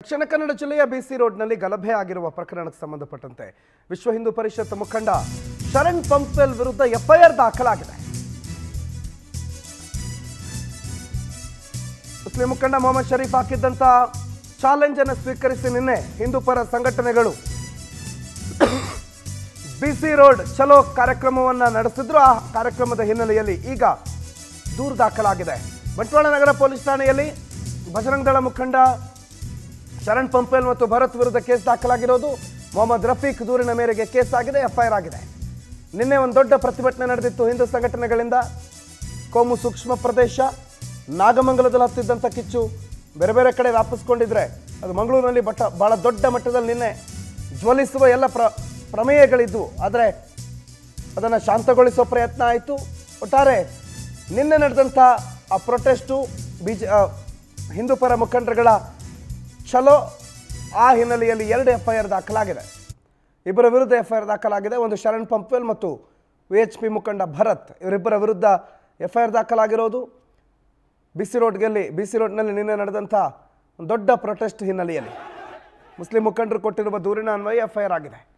ದಕ್ಷಿಣ ಕನ್ನಡ ಜಿಲ್ಲೆಯ ಬಿಸಿ ರೋಡ್ನಲ್ಲಿ ಗಲಭೆ ಆಗಿರುವ ಪ್ರಕರಣಕ್ಕೆ ಸಂಬಂಧಪಟ್ಟಂತೆ ವಿಶ್ವ ಹಿಂದೂ ಪರಿಷತ್ ಮುಖಂಡ ಶರಣ್ ಪಂಪೆಲ್ ವಿರುದ್ಧ ಎಫ್ಐಆರ್ ದಾಖಲಾಗಿದೆ ಮುಸ್ಲಿಂ ಮುಖಂಡ ಮೊಹಮ್ಮದ್ ಶರೀಫ್ ಹಾಕಿದ್ದಂತ ಚಾಲೆಂಜ್ ಅನ್ನು ಸ್ವೀಕರಿಸಿ ನಿನ್ನೆ ಹಿಂದೂ ಪರ ಸಂಘಟನೆಗಳು ಬಿಸಿ ರೋಡ್ ಚಲೋ ಕಾರ್ಯಕ್ರಮವನ್ನ ನಡೆಸಿದ್ರು ಆ ಕಾರ್ಯಕ್ರಮದ ಹಿನ್ನೆಲೆಯಲ್ಲಿ ಈಗ ದೂರು ದಾಖಲಾಗಿದೆ ಬಂಟ್ವಾಳ ನಗರ ಪೊಲೀಸ್ ಠಾಣೆಯಲ್ಲಿ ಬಜರಂಗ ದಳ ಮುಖಂಡ ಶರಣ್ ಪಂಪೇಲ್ ಮತ್ತು ಭರತ್ ವಿರುದ್ಧ ಕೇಸ್ ದಾಖಲಾಗಿರೋದು ಮೊಹಮ್ಮದ್ ರಫೀಕ್ ದೂರಿನ ಮೇರೆಗೆ ಕೇಸ್ ಆಗಿದೆ ಎಫ್ಐಆರ್ ಆಗಿದೆ ನಿನ್ನೆ ಒಂದು ದೊಡ್ಡ ಪ್ರತಿಭಟನೆ ನಡೆದಿತ್ತು ಹಿಂದೂ ಸಂಘಟನೆಗಳಿಂದ ಕೋಮು ಸೂಕ್ಷ್ಮ ಪ್ರದೇಶ ನಾಗಮಂಗಲದಲ್ಲಿ ಹತ್ತಿದ್ದಂಥ ಕಿಚ್ಚು ಬೇರೆ ಬೇರೆ ಕಡೆ ವ್ಯಾಪಿಸ್ಕೊಂಡಿದ್ರೆ ಅದು ಮಂಗಳೂರಿನಲ್ಲಿ ಬಟ್ಟ ಬಹಳ ದೊಡ್ಡ ಮಟ್ಟದಲ್ಲಿ ನಿನ್ನೆ ಜ್ವಲಿಸುವ ಎಲ್ಲ ಪ್ರ ಪ್ರಮೇಯಗಳಿದ್ವು ಆದರೆ ಅದನ್ನು ಶಾಂತಗೊಳಿಸುವ ಪ್ರಯತ್ನ ಆಯಿತು ಒಟ್ಟಾರೆ ನಿನ್ನೆ ನಡೆದಂಥ ಆ ಪ್ರೊಟೆಸ್ಟು ಬಿಜ ಆ, ಹಿಂದೂ ಪರ ಮುಖಂಡರುಗಳ ಚಲೋ ಆ ಹಿನ್ನೆಲೆಯಲ್ಲಿ ಎರಡು ಎಫ್ ಐ ಆರ್ ದಾಖಲಾಗಿದೆ ಇಬ್ಬರ ವಿರುದ್ಧ ಎಫ್ ಐ ಆರ್ ದಾಖಲಾಗಿದೆ ಒಂದು ಶರಣ್ ಪಂಪ್ವೆಲ್ ಮತ್ತು ವಿ ಎಚ್ ಪಿ ಮುಖಂಡ ಭರತ್ ಇವರಿಬ್ಬರ ವಿರುದ್ಧ ಎಫ್ ಐ ಆರ್ ದಾಖಲಾಗಿರೋದು ಬಿಸಿ ರೋಡ್ನಲ್ಲಿ ಬಿಸಿ ರೋಡ್ನಲ್ಲಿ ನಿನ್ನೆ ನಡೆದಂಥ ಒಂದು ದೊಡ್ಡ ಪ್ರೊಟೆಸ್ಟ್ ಹಿನ್ನೆಲೆಯಲ್ಲಿ ಮುಸ್ಲಿಂ ಮುಖಂಡರು ಕೊಟ್ಟಿರುವ ದೂರಿನ ಅನ್ವಯ ಎಫ್ ಐ ಆರ್ ಆಗಿದೆ